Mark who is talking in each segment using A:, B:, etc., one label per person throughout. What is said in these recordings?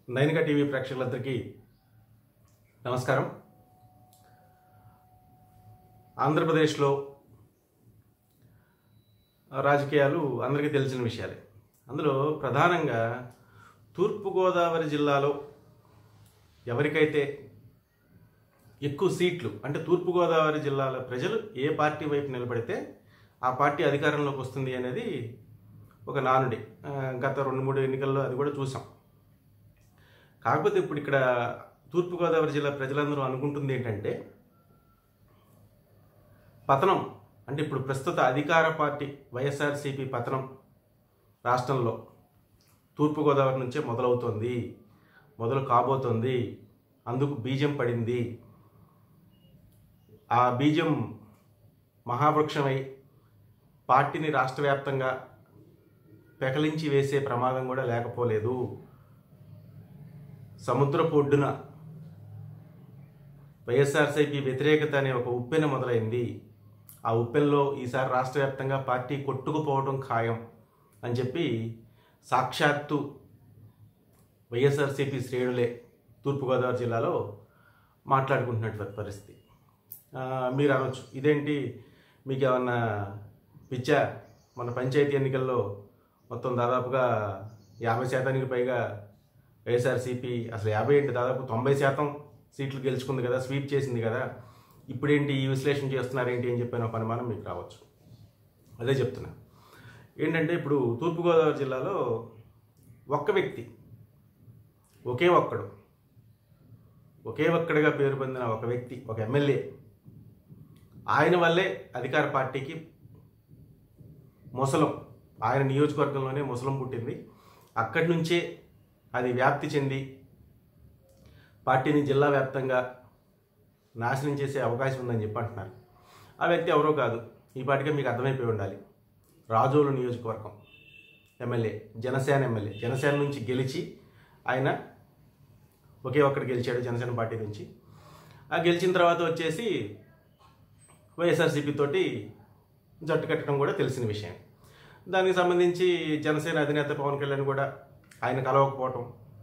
A: Nainika TV ప్రేక్షకులందరికీ నమస్కారం ఆంధ్రప్రదేశ్లో రాజకీయాలు అందరికీ తెలిసిన విషయాలే అందులో ప్రధానంగా తూర్పుగోదావరి జిల్లాలో ఎవరికైతే ఎక్కువ సీట్లు అంటే తూర్పుగోదావరి జిల్లాల ప్రజలు ఏ పార్టీ వైపు నిలబడితే ఆ పార్టీ అధికారంలోకి వస్తుంది అనేది ఒక నానుడి ఆ, గత రెండు మూడు ఎన్నికల్లో అది కూడా చూసాం కాకపోతే ఇప్పుడు ఇక్కడ తూర్పుగోదావరి జిల్లా ప్రజలందరూ అనుకుంటుంది ఏంటంటే పతనం అంటే ఇప్పుడు ప్రస్తుత అధికార పార్టీ వైఎస్ఆర్సీపీ పతనం రాష్ట్రంలో తూర్పుగోదావరి నుంచే మొదలవుతోంది మొదలు కాబోతోంది అందుకు బీజం పడింది ఆ బీజం మహావృక్షమై పార్టీని రాష్ట్ర వ్యాప్తంగా పెకలించి వేసే ప్రమాదం కూడా లేకపోలేదు సముద్రపు ఒడ్డున వైఎస్ఆర్సీపీ వ్యతిరేకత అనే ఒక ఉప్పెన మొదలైంది ఆ ఉప్పెనలో ఈసారి రాష్ట్ర వ్యాప్తంగా పార్టీ కొట్టుకుపోవడం ఖాయం అని చెప్పి సాక్షాత్తు వైఎస్ఆర్సీపీ శ్రేణులే తూర్పుగోదావరి జిల్లాలో మాట్లాడుకుంటున్నటువంటి పరిస్థితి ఆ, మీరు అనొచ్చు ఇదేంటి మీకు ఏమన్నా పిచ్చా మన పంచాయతీ ఎన్నికల్లో మొత్తం దాదాపుగా యాభై శాతానికి పైగా వైఎస్ఆర్సీపీ అసలు యాభై ఏంటి దాదాపు తొంభై శాతం సీట్లు గెలుచుకుంది కదా స్వీప్ చేసింది కదా ఇప్పుడేంటి ఈ విశ్లేషణ చేస్తున్నారేంటి అని చెప్పిన ఒక అనుమానం మీకు రావచ్చు అదే చెప్తున్నా ఏంటంటే ఇప్పుడు తూర్పుగోదావరి జిల్లాలో ఒక్క వ్యక్తి ఒకే ఒక్కడు ఒకే ఒక్కడిగా పేరు పొందిన ఒక వ్యక్తి ఒక ఎమ్మెల్యే ఆయన వల్లే అధికార పార్టీకి ముసలం ఆయన నియోజకవర్గంలోనే ముసలం పుట్టింది అక్కడి నుంచే అది వ్యాప్తి చెంది పార్టీని జిల్లా వ్యాప్తంగా నాశనం చేసే అవకాశం ఉందని చెప్పి అంటున్నారు ఆ వ్యక్తి ఎవరో కాదు ఈ పాటికే మీకు అర్థమైపోయి ఉండాలి రాజోలు నియోజకవర్గం ఎమ్మెల్యే జనసేన ఎమ్మెల్యే జనసేన నుంచి గెలిచి ఆయన ఒకే ఒక్కడు గెలిచాడు జనసేన పార్టీ నుంచి ఆ గెలిచిన తర్వాత వచ్చేసి వైఎస్ఆర్సీపీ తోటి జట్టు కట్టడం కూడా తెలిసిన విషయం దానికి సంబంధించి జనసేన అధినేత పవన్ కళ్యాణ్ కూడా ఆయన కలవకపోవటం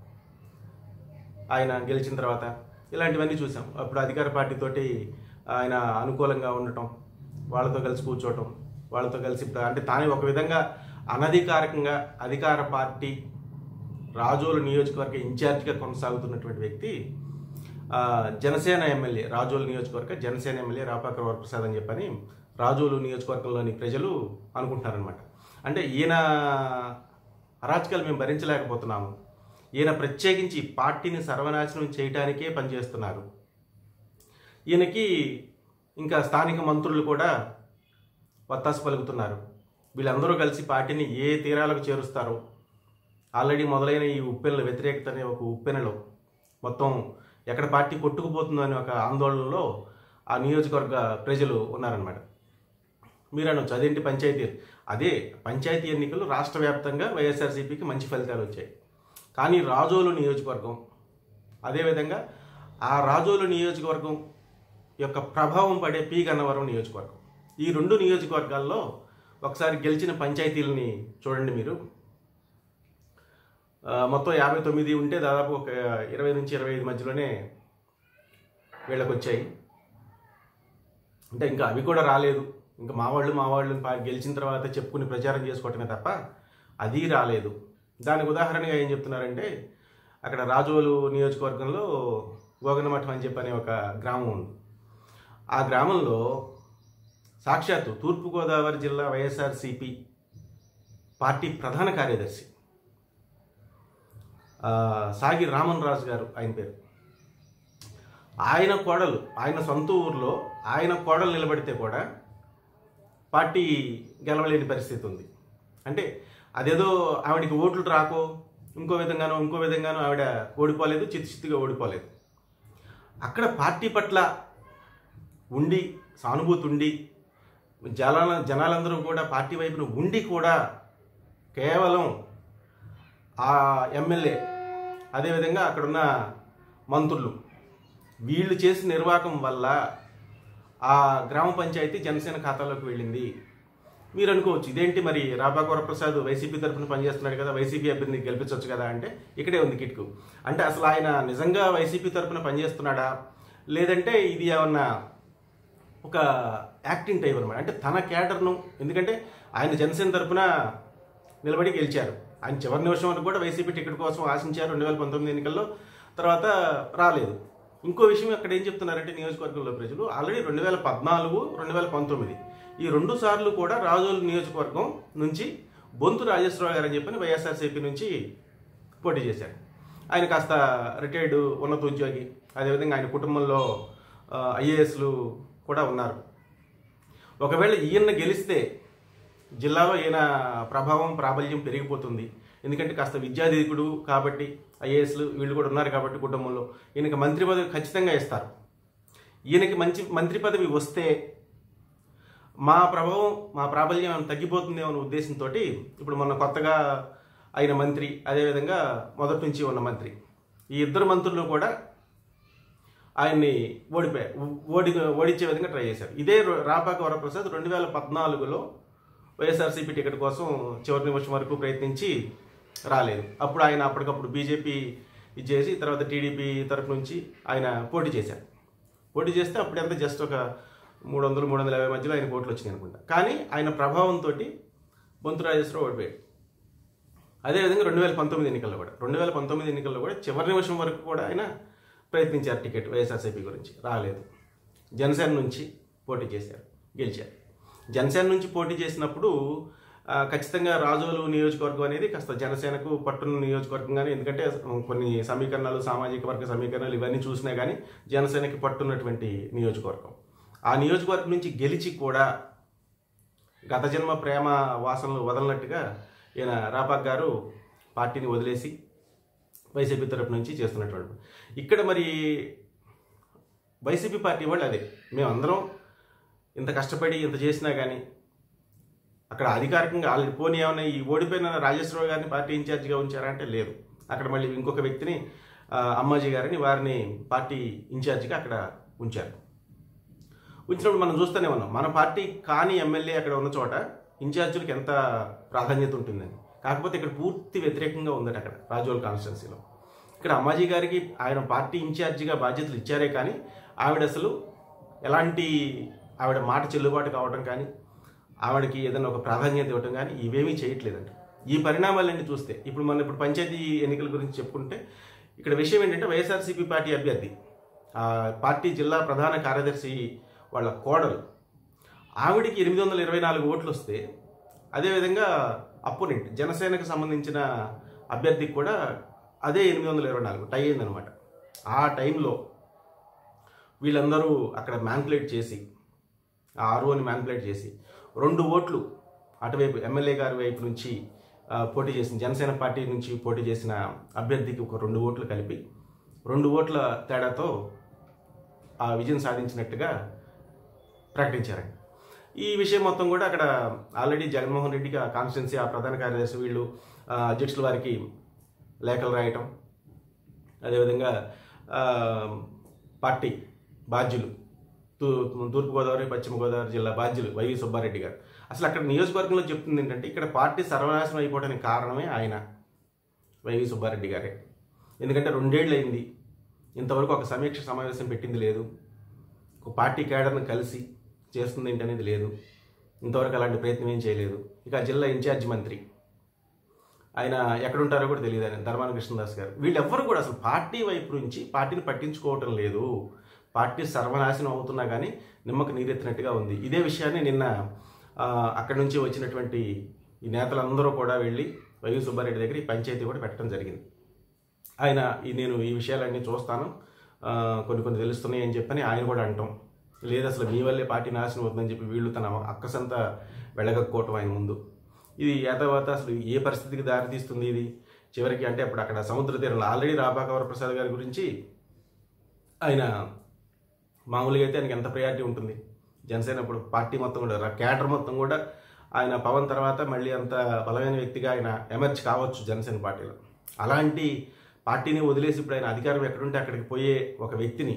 A: ఆయన గెలిచిన తర్వాత ఇలాంటివన్నీ చూసాం అప్పుడు అధికార పార్టీతోటి ఆయన అనుకూలంగా ఉండటం వాళ్ళతో కలిసి కూర్చోవటం వాళ్ళతో కలిసి అంటే తానే ఒక విధంగా అనధికారికంగా అధికార పార్టీ రాజోలు నియోజకవర్గ ఇన్ఛార్జిగా కొనసాగుతున్నటువంటి వ్యక్తి ఆ, జనసేన ఎమ్మెల్యే రాజోలు నియోజకవర్గ జనసేన ఎమ్మెల్యే రాపాకర్ వరప్రసాద్ అని చెప్పని రాజోలు నియోజకవర్గంలోని ప్రజలు అనుకుంటున్నారనమాట అంటే ఈయన అరాచకాలు మేము భరించలేకపోతున్నాము ఈయన ప్రత్యేకించి పార్టీని సర్వనాశనం చేయడానికే పనిచేస్తున్నారు ఈయనకి ఇంకా స్థానిక మంత్రులు కూడా వత్తాసు పలుకుతున్నారు వీళ్ళందరూ కలిసి పార్టీని ఏ తీరాలకు చేరుస్తారో ఆల్రెడీ మొదలైన ఈ ఉప్పెనల వ్యతిరేకత అనే ఒక ఉప్పెనలో మొత్తం ఎక్కడ పార్టీ కొట్టుకుపోతుందో అనే ఒక ఆందోళనలో ఆ నియోజకవర్గ ప్రజలు ఉన్నారనమాట మీరు అనొచ్చు అదేంటి పంచాయతీ అదే పంచాయతీ ఎన్నికలు రాష్ట్ర వ్యాప్తంగా వైఎస్ఆర్సీపీకి మంచి ఫలితాలు వచ్చాయి కానీ రాజోలు నియోజకవర్గం అదేవిధంగా ఆ రాజోలు నియోజకవర్గం యొక్క ప్రభావం పడే పి గన్నవరం నియోజకవర్గం ఈ రెండు నియోజకవర్గాల్లో ఒకసారి గెలిచిన పంచాయతీలని చూడండి మీరు ఆ, మొత్తం యాభై తొమ్మిది ఉంటే దాదాపు ఒక ఇరవై నుంచి ఇరవై ఐదు మధ్యలోనే వీళ్ళకి వచ్చాయి అంటే ఇంకా అవి కూడా రాలేదు ఇంకా మా వాళ్ళు మా వాళ్ళు పా- గెలిచిన తర్వాత చెప్పుకుని ప్రచారం చేసుకోవటమే తప్ప అది రాలేదు దానికి ఉదాహరణగా ఏం చెప్తున్నారంటే అక్కడ రాజోలు నియోజకవర్గంలో గోగనమఠం అని చెప్పనే ఒక గ్రామం ఉంది ఆ గ్రామంలో సాక్షాత్తు తూర్పుగోదావరి జిల్లా వైఎస్ఆర్సిపి పార్టీ ప్రధాన కార్యదర్శి ఆ, సాగి రామన్ రాజు గారు ఆయన పేరు ఆయన కోడలు ఆయన సొంత ఊర్లో ఆయన కోడలు నిలబడితే కూడా పార్టీ గెలవలేని పరిస్థితి ఉంది అంటే అదేదో ఆవిడకి ఓట్లు రాకో ఇంకో విధంగానో ఇంకో విధంగానో ఆవిడ ఓడిపోలేదు చిత్తుచిత్తుగా ఓడిపోలేదు అక్కడ పార్టీ పట్ల ఉండి సానుభూతి ఉండి జనాల జనాలందరూ కూడా పార్టీ వైపున ఉండి కూడా కేవలం ఆ ఎమ్మెల్యే అదేవిధంగా అక్కడున్న మంత్రులు వీళ్ళు చేసిన నిర్వాహకం వల్ల ఆ గ్రామ పంచాయతీ జనసేన ఖాతాలోకి వెళ్ళింది మీరు అనుకోవచ్చు ఇదేంటి మరి రాబాక వరప్రసాద్ వైసీపీ తరఫున పనిచేస్తున్నాడు కదా వైసీపీ అభ్యర్థిని గెలిపించవచ్చు కదా అంటే ఇక్కడే ఉంది కిట్కు అంటే అసలు ఆయన నిజంగా వైసీపీ తరఫున పనిచేస్తున్నాడా లేదంటే ఇది ఏమన్నా ఒక యాక్టింగ్ టైప్ అనమాట అంటే తన క్యాడర్ను ఎందుకంటే ఆయన జనసేన తరఫున నిలబడి గెలిచారు ఆయన చివరి నిమిషం వరకు కూడా వైసీపీ టికెట్ కోసం ఆశించారు రెండు వేల పంతొమ్మిది ఎన్నికల్లో తర్వాత రాలేదు ఇంకో విషయం అక్కడ ఏం చెప్తున్నారంటే నియోజకవర్గంలో ప్రజలు ఆల్రెడీ రెండు వేల పద్నాలుగు రెండు వేల పంతొమ్మిది ఈ రెండు సార్లు కూడా రాజోలు నియోజకవర్గం నుంచి బొంతు రాజేశ్వరరావు గారు అని చెప్పని వైఎస్ఆర్సీపీ నుంచి పోటీ చేశారు ఆయన కాస్త రిటైర్డ్ ఉన్నత ఉద్యోగి అదేవిధంగా ఆయన కుటుంబంలో ఐఏఎస్లు కూడా ఉన్నారు ఒకవేళ ఈయన గెలిస్తే జిల్లాలో ఈయన ప్రభావం ప్రాబల్యం పెరిగిపోతుంది ఎందుకంటే కాస్త విద్యాధికుడు కాబట్టి ఐఏఎస్లు వీళ్ళు కూడా ఉన్నారు కాబట్టి కుటుంబంలో ఈయనకి మంత్రి పదవి ఖచ్చితంగా ఇస్తారు ఈయనకి మంచి మంత్రి పదవి వస్తే మా ప్రభావం మా ప్రాబల్యం ఏమైనా తగ్గిపోతుందేమో అనే ఉద్దేశంతో ఇప్పుడు మొన్న కొత్తగా అయిన మంత్రి అదేవిధంగా మొదటి నుంచి ఉన్న మంత్రి ఈ ఇద్దరు మంత్రులు కూడా ఆయన్ని ఓడిపోయారు ఓడి ఓడించే విధంగా ట్రై చేశారు ఇదే రో- రాపాక వరప్రసాద్ రెండు వేల పద్నాలుగులో వైఎస్ఆర్సీపీ టికెట్ కోసం చివరి నిమిషం వరకు ప్రయత్నించి రాలేదు అప్పుడు ఆయన అప్పటికప్పుడు బీజేపీ ఇచ్చేసి తర్వాత టీడీపీ తరపు నుంచి ఆయన పోటీ చేశారు పోటీ చేస్తే అప్పుడు ఎంత జస్ట్ ఒక మూడు వందలు మూడు వందల యాభై మధ్యలో ఆయన ఓట్లు వచ్చినాయి అనుకుంటా కానీ ఆయన ప్రభావంతో బొంతు రాజేశ్వరరావు ఓడిపోయాడు అదేవిధంగా రెండు వేల పంతొమ్మిది ఎన్నికల్లో కూడా రెండు వేల పంతొమ్మిది ఎన్నికల్లో కూడా చివరి నిమిషం వరకు కూడా ఆయన ప్రయత్నించారు టికెట్ వైఎస్ఆర్సీపీ గురించి రాలేదు జనసేన నుంచి పోటీ చేశారు గెలిచారు జనసేన నుంచి పోటీ చేసినప్పుడు ఆ, ఖచ్చితంగా రాజోలు నియోజకవర్గం అనేది కాస్త జనసేనకు పట్టున్న నియోజకవర్గంగానే ఎందుకంటే కొన్ని సమీకరణాలు సామాజిక వర్గ సమీకరణాలు ఇవన్నీ చూసినా కానీ జనసేనకి పట్టున్నటువంటి నియోజకవర్గం ఆ నియోజకవర్గం నుంచి గెలిచి కూడా గత జన్మ ప్రేమ వాసనలు వదలనట్టుగా ఈయన రాపాక్ గారు పార్టీని వదిలేసి వైసీపీ తరపు నుంచి చేస్తున్నటువంటి ఇక్కడ మరి వైసీపీ పార్టీ వాళ్ళు అదే మేమందరం ఇంత కష్టపడి ఇంత చేసినా కానీ అక్కడ అధికారికంగా ఆల్రెడీ పోనీ ఏమైనా ఈ ఓడిపోయిన రాజేశ్వరరావు గారిని పార్టీ ఇన్ఛార్జిగా ఉంచారా అంటే లేదు అక్కడ మళ్ళీ ఇంకొక వ్యక్తిని ఆ, అమ్మాజీ గారిని వారిని పార్టీ ఇన్ఛార్జిగా అక్కడ ఉంచారు ఉంచినప్పుడు మనం చూస్తూనే ఉన్నాం మన పార్టీ కాని ఎమ్మెల్యే అక్కడ ఉన్న చోట ఇన్ఛార్జీలకు ఎంత ప్రాధాన్యత ఉంటుందని కాకపోతే ఇక్కడ పూర్తి వ్యతిరేకంగా ఉందట అక్కడ రాజోల్ కాన్స్టిట్యున్సీలో ఇక్కడ అమ్మాజీ గారికి ఆయన పార్టీ ఇన్ఛార్జిగా బాధ్యతలు ఇచ్చారే కానీ ఆవిడ అసలు ఎలాంటి ఆవిడ మాట చెల్లుబాటు కావడం కానీ ఆవిడకి ఏదైనా ఒక ప్రాధాన్యత ఇవ్వడం కానీ ఇవేమీ చేయట్లేదంట ఈ పరిణామాలన్నీ చూస్తే ఇప్పుడు మనం ఇప్పుడు పంచాయతీ ఎన్నికల గురించి చెప్పుకుంటే ఇక్కడ విషయం ఏంటంటే వైఎస్ఆర్సీపీ పార్టీ అభ్యర్థి ఆ పార్టీ జిల్లా ప్రధాన కార్యదర్శి వాళ్ళ కోడలు ఆవిడికి ఎనిమిది వందల ఇరవై నాలుగు ఓట్లు వస్తే అదేవిధంగా అపోనెంట్ జనసేనకు సంబంధించిన అభ్యర్థికి కూడా అదే ఎనిమిది వందల ఇరవై నాలుగు టై అయిందనమాట ఆ టైంలో వీళ్ళందరూ అక్కడ మ్యాన్పులేట్ చేసి ఆ ఆర్ఓని మ్యాన్పులేట్ చేసి రెండు ఓట్లు అటువైపు ఎమ్మెల్యే గారి వైపు నుంచి ఆ, పోటీ చేసిన జనసేన పార్టీ నుంచి పోటీ చేసిన అభ్యర్థికి ఒక రెండు ఓట్లు కలిపి రెండు ఓట్ల తేడాతో ఆ విజయం సాధించినట్టుగా ప్రకటించారండి ఈ విషయం మొత్తం కూడా అక్కడ ఆల్రెడీ జగన్మోహన్ రెడ్డికి ఆ కాన్స్టిట్యున్సీ ఆ ప్రధాన కార్యదర్శి వీళ్ళు ఆ, అధ్యక్షుల వారికి లేఖలు రాయటం అదేవిధంగా ఆ, పార్టీ బాధ్యులు తూ తూర్పుగోదావరి పశ్చిమ గోదావరి జిల్లా బాధ్యులు వైవి సుబ్బారెడ్డి గారు అసలు అక్కడ నియోజకవర్గంలో చెప్తుంది ఏంటంటే ఇక్కడ పార్టీ సర్వనాశనం అయిపోవడానికి కారణమే ఆయన వైవి సుబ్బారెడ్డి గారే ఎందుకంటే రెండేళ్ళు అయింది ఇంతవరకు ఒక సమీక్ష సమావేశం పెట్టింది లేదు ఒక పార్టీ కేడర్ని కలిసి చేస్తుంది ఏంటనేది లేదు ఇంతవరకు అలాంటి ప్రయత్నం ఏం చేయలేదు ఇక ఆ జిల్లా ఇన్ఛార్జ్ మంత్రి ఆయన ఎక్కడుంటారో కూడా తెలియదు ఆయన ధర్మాన కృష్ణదాస్ గారు వీళ్ళెవ్వరు కూడా అసలు పార్టీ వైపు నుంచి పార్టీని పట్టించుకోవటం లేదు పార్టీ సర్వనాశనం అవుతున్నా కానీ నిమ్మకు నీరెత్తినట్టుగా ఉంది ఇదే విషయాన్ని నిన్న ఆ, అక్కడి నుంచి వచ్చినటువంటి ఈ నేతలందరూ కూడా వెళ్ళి వైవి సుబ్బారెడ్డి దగ్గర ఈ పంచాయతీ కూడా పెట్టడం జరిగింది ఆయన ఈ నేను ఈ విషయాలన్నీ చూస్తాను ఆ, కొన్ని కొన్ని తెలుస్తున్నాయి అని చెప్పని ఆయన కూడా అంటాం లేదు అసలు మీ వల్లే పార్టీ నాశనం అవుతుందని చెప్పి వీళ్ళు తన అక్కసంతా వెళ్ళగక్కోవటం ఆయన ముందు ఇది ఆ తర్వాత అసలు ఏ పరిస్థితికి దారితీస్తుంది ఇది చివరికి అంటే అప్పుడు అక్కడ సముద్ర తీరంలో ఆల్రెడీ రాబాకవర ప్రసాద్ గారి గురించి ఆయన మామూలుగా అయితే ఆయనకి ఎంత ప్రయారిటీ ఉంటుంది జనసేన ఇప్పుడు పార్టీ మొత్తం కూడా క్యాడర్ మొత్తం కూడా ఆయన పవన్ తర్వాత మళ్ళీ అంత బలమైన వ్యక్తిగా ఆయన ఎమర్జ్ కావచ్చు జనసేన పార్టీలో అలాంటి పార్టీని వదిలేసి ఇప్పుడు ఆయన అధికారం ఎక్కడుంటే అక్కడికి పోయే ఒక వ్యక్తిని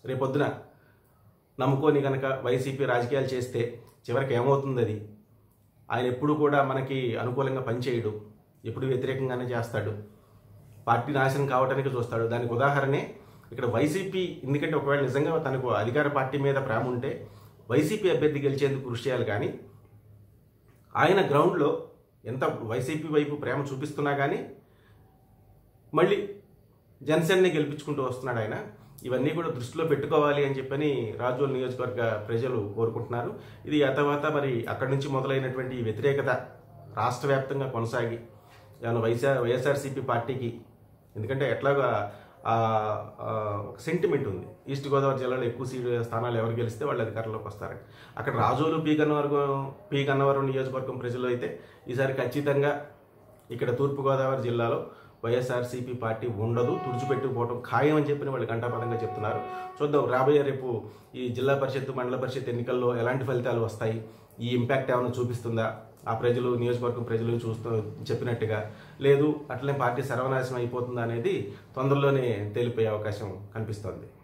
A: రేపొద్దున నమ్ముకొని కనుక వైసీపీ రాజకీయాలు చేస్తే చివరికి ఏమవుతుంది అది ఆయన ఎప్పుడు కూడా మనకి అనుకూలంగా పనిచేయడు ఎప్పుడు వ్యతిరేకంగానే చేస్తాడు పార్టీ నాశనం కావడానికి చూస్తాడు దానికి ఉదాహరణే ఇక్కడ వైసీపీ ఎందుకంటే ఒకవేళ నిజంగా తనకు అధికార పార్టీ మీద ప్రేమ ఉంటే వైసీపీ అభ్యర్థి గెలిచేందుకు కృషి చేయాలి కానీ ఆయన గ్రౌండ్లో ఎంత వైసీపీ వైపు ప్రేమ చూపిస్తున్నా కానీ మళ్ళీ జనసేనని గెలిపించుకుంటూ వస్తున్నాడు ఆయన ఇవన్నీ కూడా దృష్టిలో పెట్టుకోవాలి అని చెప్పని రాజోల్ నియోజకవర్గ ప్రజలు కోరుకుంటున్నారు ఇది ఆ తర్వాత మరి అక్కడి నుంచి మొదలైనటువంటి ఈ వ్యతిరేకత రాష్ట్ర వ్యాప్తంగా కొనసాగి ఏమైనా వైఎస్ఆర్ వైఎస్ఆర్సీపీ పార్టీకి ఎందుకంటే ఎట్లాగా ఆ, ఆ, ఒక సెంటిమెంట్ ఉంది ఈస్ట్ గోదావరి జిల్లాలో ఎక్కువ సీట్ స్థానాలు ఎవరు గెలిస్తే వాళ్ళు అధికారంలోకి వస్తారని అక్కడ రాజోలు పీ గన్నవరం పీ గన్నవరం నియోజకవర్గం ప్రజలు అయితే ఈసారి ఖచ్చితంగా ఇక్కడ తూర్పుగోదావరి జిల్లాలో వైఎస్ఆర్సీపీ పార్టీ ఉండదు తుడిచిపెట్టుకుపోవడం ఖాయం అని చెప్పి వాళ్ళు కంటాపదంగా చెప్తున్నారు చూద్దాం రాబోయే రేపు ఈ జిల్లా పరిషత్ మండల పరిషత్ ఎన్నికల్లో ఎలాంటి ఫలితాలు వస్తాయి ఈ ఇంపాక్ట్ ఏమైనా చూపిస్తుందా ఆ ప్రజలు నియోజకవర్గం ప్రజలు చూస్తూ చెప్పినట్టుగా లేదు అట్లనే పార్టీ సర్వనాశనం అయిపోతుందా అనేది తొందరలోనే తేలిపోయే అవకాశం కనిపిస్తోంది